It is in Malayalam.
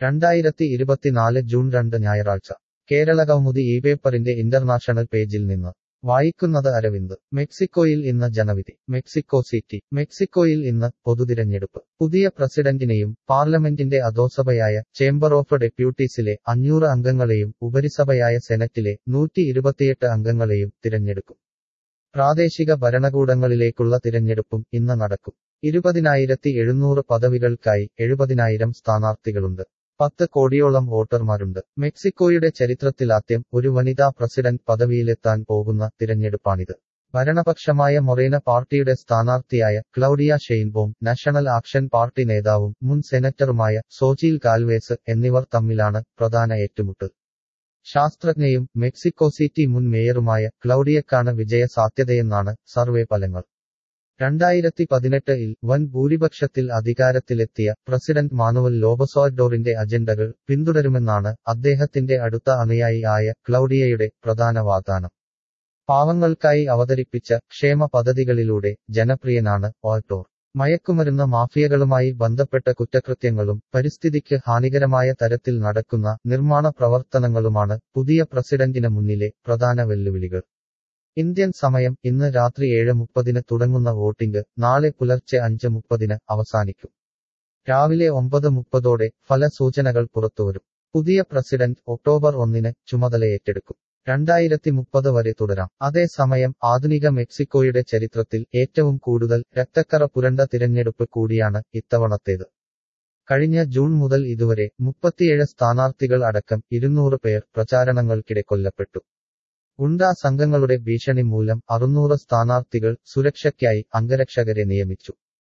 രണ്ടായിരത്തി ഇരുപത്തിനാല് ജൂൺ രണ്ട് ഞായറാഴ്ച കേരളകൗമുദി ഈ പേപ്പറിന്റെ ഇന്റർനാഷണൽ പേജിൽ നിന്ന് വായിക്കുന്നത് അരവിന്ദ് മെക്സിക്കോയിൽ ഇന്ന് ജനവിധി മെക്സിക്കോ സിറ്റി മെക്സിക്കോയിൽ ഇന്ന് പൊതുതിരഞ്ഞെടുപ്പ് പുതിയ പ്രസിഡന്റിനെയും പാർലമെന്റിന്റെ അധോസഭയായ ചേംബർ ഓഫ് ഡെപ്യൂട്ടീസിലെ അഞ്ഞൂറ് അംഗങ്ങളെയും ഉപരിസഭയായ സെനറ്റിലെ നൂറ്റി ഇരുപത്തിയെട്ട് അംഗങ്ങളെയും തിരഞ്ഞെടുക്കും പ്രാദേശിക ഭരണകൂടങ്ങളിലേക്കുള്ള തിരഞ്ഞെടുപ്പും ഇന്ന് നടക്കും ഇരുപതിനായിരത്തി എഴുന്നൂറ് പദവികൾക്കായി എഴുപതിനായിരം സ്ഥാനാർത്ഥികളുണ്ട് പത്ത് കോടിയോളം വോട്ടർമാരുണ്ട് മെക്സിക്കോയുടെ ചരിത്രത്തിലാദ്യം ഒരു വനിതാ പ്രസിഡന്റ് പദവിയിലെത്താൻ പോകുന്ന തിരഞ്ഞെടുപ്പാണിത് ഭരണപക്ഷമായ മൊറേന പാർട്ടിയുടെ സ്ഥാനാർത്ഥിയായ Claudia Sheinbaum National Action Party നേതാവും മുൻ സെനറ്ററുമായ സോചീൽ കാൽവേസ് എന്നിവർ തമ്മിലാണ് പ്രധാന ഏറ്റുമുട്ടൽ ശാസ്ത്രജ്ഞയും മെക്സിക്കോ സിറ്റി മുൻ മേയറുമായ ക്ലൗഡിയക്കാണ് വിജയ സാധ്യതയെന്നാണ് സർവേ ഫലങ്ങൾ രണ്ടായിരത്തി പതിനെട്ടിൽ വൻ ഭൂരിപക്ഷത്തിൽ അധികാരത്തിലെത്തിയ പ്രസിഡന്റ് മാനുവൽ ലോബസോഡോറിന്റെ അജണ്ടകൾ പിന്തുടരുമെന്നാണ് അദ്ദേഹത്തിന്റെ അടുത്ത അനുയായി ആയ ക്ലൗഡിയയുടെ പ്രധാന വാഗ്ദാനം പാവങ്ങൾക്കായി അവതരിപ്പിച്ച ക്ഷേമ പദ്ധതികളിലൂടെ ജനപ്രിയനാണ് ഓൾട്ടോർ മയക്കുമരുന്ന് മാഫിയകളുമായി ബന്ധപ്പെട്ട കുറ്റകൃത്യങ്ങളും പരിസ്ഥിതിക്ക് ഹാനികരമായ തരത്തിൽ നടക്കുന്ന നിർമ്മാണ പ്രവർത്തനങ്ങളുമാണ് പുതിയ പ്രസിഡന്റിന് മുന്നിലെ പ്രധാന വെല്ലുവിളികൾ ഇന്ത്യൻ സമയം ഇന്ന് രാത്രി ഏഴ് മുപ്പതിന് തുടങ്ങുന്ന വോട്ടിംഗ് നാളെ പുലർച്ചെ അഞ്ച് മുപ്പതിന് അവസാനിക്കും രാവിലെ ഒമ്പത് മുപ്പതോടെ ഫലസൂചനകൾ പുറത്തുവരും പുതിയ പ്രസിഡന്റ് ഒക്ടോബർ ഒന്നിന് ചുമതലയേറ്റെടുക്കും രണ്ടായിരത്തി മുപ്പത് വരെ തുടരാം അതേസമയം ആധുനിക മെക്സിക്കോയുടെ ചരിത്രത്തിൽ ഏറ്റവും കൂടുതൽ രക്തക്കറ പുരണ്ട തിരഞ്ഞെടുപ്പ് കൂടിയാണ് ഇത്തവണത്തേത് കഴിഞ്ഞ ജൂൺ മുതൽ ഇതുവരെ മുപ്പത്തിയേഴ് സ്ഥാനാർത്ഥികൾ അടക്കം ഇരുന്നൂറ് പേർ പ്രചാരണങ്ങൾക്കിടെ കൊല്ലപ്പെട്ടു ഗുണ്ടാ സംഘങ്ങളുടെ ഭീഷണി മൂലം അറുന്നൂറ് സ്ഥാനാർത്ഥികൾ സുരക്ഷയ്ക്കായി അംഗരക്ഷകരെ നിയമിച്ചു